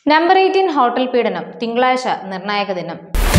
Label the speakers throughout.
Speaker 1: Number eighteen hotel പീഡനം തിങ്കളാഴ്ച നിർണായക ദിനം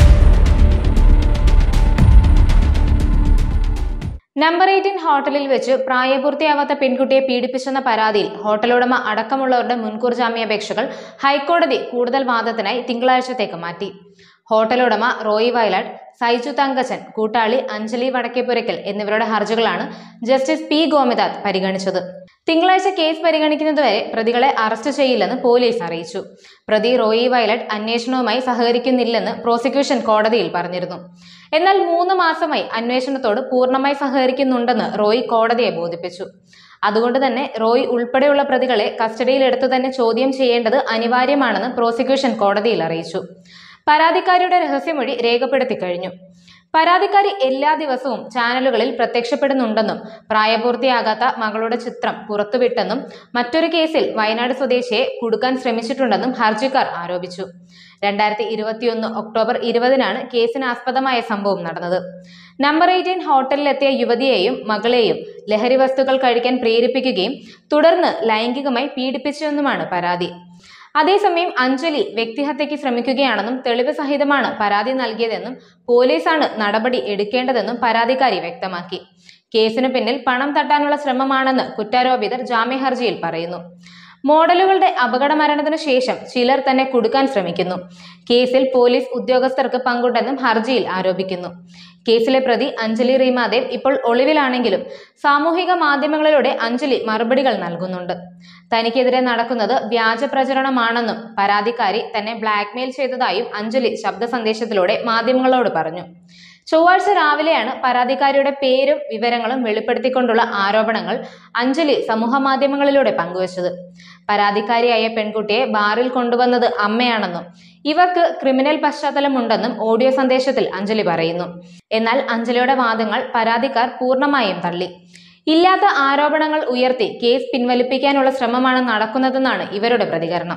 Speaker 1: നമ്പർ എയ്റ്റീൻ ഹോട്ടലിൽ വെച്ച് പ്രായപൂർത്തിയാവാത്ത പെൺകുട്ടിയെ പീഡിപ്പിച്ചെന്ന പരാതിയിൽ ഹോട്ടലുടമ അടക്കമുള്ളവരുടെ മുൻകൂർ ജാമ്യാപേക്ഷകൾ ഹൈക്കോടതി കൂടുതൽ വാദത്തിനായി തിങ്കളാഴ്ചത്തേക്ക് മാറ്റി ഹോട്ടലുടമ റോയി വയലാട് സൈജു തങ്കച്ചൻ കൂട്ടാളി അഞ്ജലി വടക്കേപ്പുരയ്ക്കൽ എന്നിവരുടെ ഹർജികളാണ് ജസ്റ്റിസ് പി ഗോമിനാഥ് പരിഗണിച്ചത് തിങ്കളാഴ്ച കേസ് പരിഗണിക്കുന്നതുവരെ പ്രതികളെ അറസ്റ്റ് ചെയ്യില്ലെന്ന് പോലീസ് അറിയിച്ചു പ്രതി റോയി വയലറ്റ് അന്വേഷണവുമായി സഹകരിക്കുന്നില്ലെന്ന് പ്രോസിക്യൂഷൻ കോടതിയിൽ പറഞ്ഞിരുന്നു എന്നാൽ മൂന്ന് മാസമായി അന്വേഷണത്തോട് പൂർണ്ണമായി സഹകരിക്കുന്നുണ്ടെന്ന് റോയ് കോടതിയെ ബോധിപ്പിച്ചു അതുകൊണ്ട് തന്നെ റോയ് ഉൾപ്പെടെയുള്ള പ്രതികളെ കസ്റ്റഡിയിലെടുത്തു തന്നെ ചോദ്യം ചെയ്യേണ്ടത് അനിവാര്യമാണെന്ന് പ്രോസിക്യൂഷൻ കോടതിയിൽ അറിയിച്ചു പരാതിക്കാരിയുടെ രഹസ്യമൊഴി രേഖപ്പെടുത്തി കഴിഞ്ഞു പരാതിക്കാരി എല്ലാ ദിവസവും ചാനലുകളിൽ പ്രത്യക്ഷപ്പെടുന്നുണ്ടെന്നും പ്രായപൂർത്തിയാകാത്ത മകളുടെ ചിത്രം പുറത്തുവിട്ടെന്നും മറ്റൊരു കേസിൽ വയനാട് സ്വദേശിയെ കുടുക്കാൻ ശ്രമിച്ചിട്ടുണ്ടെന്നും ഹർജിക്കാർ ആരോപിച്ചു രണ്ടായിരത്തി ഇരുപത്തിയൊന്ന് ഒക്ടോബർ ഇരുപതിനാണ് കേസിനാസ്പദമായ സംഭവം നടന്നത് നമ്പർ എയ്റ്റീൻ ഹോട്ടലിലെത്തിയ യുവതിയെയും മകളെയും ലഹരി വസ്തുക്കൾ കഴിക്കാൻ പ്രേരിപ്പിക്കുകയും തുടർന്ന് ലൈംഗികമായി പീഡിപ്പിച്ചുവെന്നുമാണ് പരാതി അതേസമയം അഞ്ജലി വ്യക്തിഹത്യയ്ക്ക് ശ്രമിക്കുകയാണെന്നും തെളിവ് സഹിതമാണ് പരാതി നൽകിയതെന്നും പോലീസാണ് നടപടി എടുക്കേണ്ടതെന്നും പരാതിക്കാരി വ്യക്തമാക്കി കേസിനു പിന്നിൽ പണം തട്ടാനുള്ള ശ്രമമാണെന്ന് കുറ്റാരോപിതർ ജാമ്യ ഹർജിയിൽ പറയുന്നു മോഡലുകളുടെ അപകട മരണത്തിനു ശേഷം ചിലർ തന്നെ കുടുക്കാൻ ശ്രമിക്കുന്നു കേസിൽ പോലീസ് ഉദ്യോഗസ്ഥർക്ക് പങ്കുണ്ടെന്നും ഹർജിയിൽ ആരോപിക്കുന്നു കേസിലെ പ്രതി അഞ്ജലി റീമാദേവ് ഇപ്പോൾ ഒളിവിലാണെങ്കിലും സാമൂഹിക മാധ്യമങ്ങളിലൂടെ അഞ്ജലി മറുപടികൾ നൽകുന്നുണ്ട് തനിക്കെതിരെ നടക്കുന്നത് വ്യാജ പ്രചരണമാണെന്നും പരാതിക്കാരി തന്നെ ബ്ലാക്ക്മെയിൽ ചെയ്തതായും അഞ്ജലി ശബ്ദ സന്ദേശത്തിലൂടെ മാധ്യമങ്ങളോട് പറഞ്ഞു ചൊവ്വാഴ്ച രാവിലെയാണ് പരാതിക്കാരിയുടെ പേരും വിവരങ്ങളും വെളിപ്പെടുത്തിക്കൊണ്ടുള്ള ആരോപണങ്ങൾ അഞ്ജലി സമൂഹ മാധ്യമങ്ങളിലൂടെ പങ്കുവച്ചത് പരാതിക്കാരിയായ പെൺകുട്ടിയെ ബാറിൽ കൊണ്ടുവന്നത് അമ്മയാണെന്നും ഇവർക്ക് ക്രിമിനൽ പശ്ചാത്തലമുണ്ടെന്നും ഓഡിയോ സന്ദേശത്തിൽ അഞ്ജലി പറയുന്നു എന്നാൽ അഞ്ജലിയുടെ വാദങ്ങൾ പരാതിക്കാർ പൂർണ്ണമായും തള്ളി ഇല്ലാത്ത ആരോപണങ്ങൾ ഉയർത്തി കേസ് പിൻവലിപ്പിക്കാനുള്ള ശ്രമമാണ് നടക്കുന്നതെന്നാണ് ഇവരുടെ പ്രതികരണം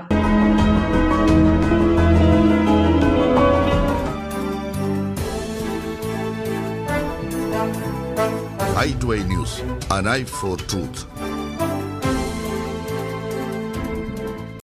Speaker 2: i2i News, an eye for truth.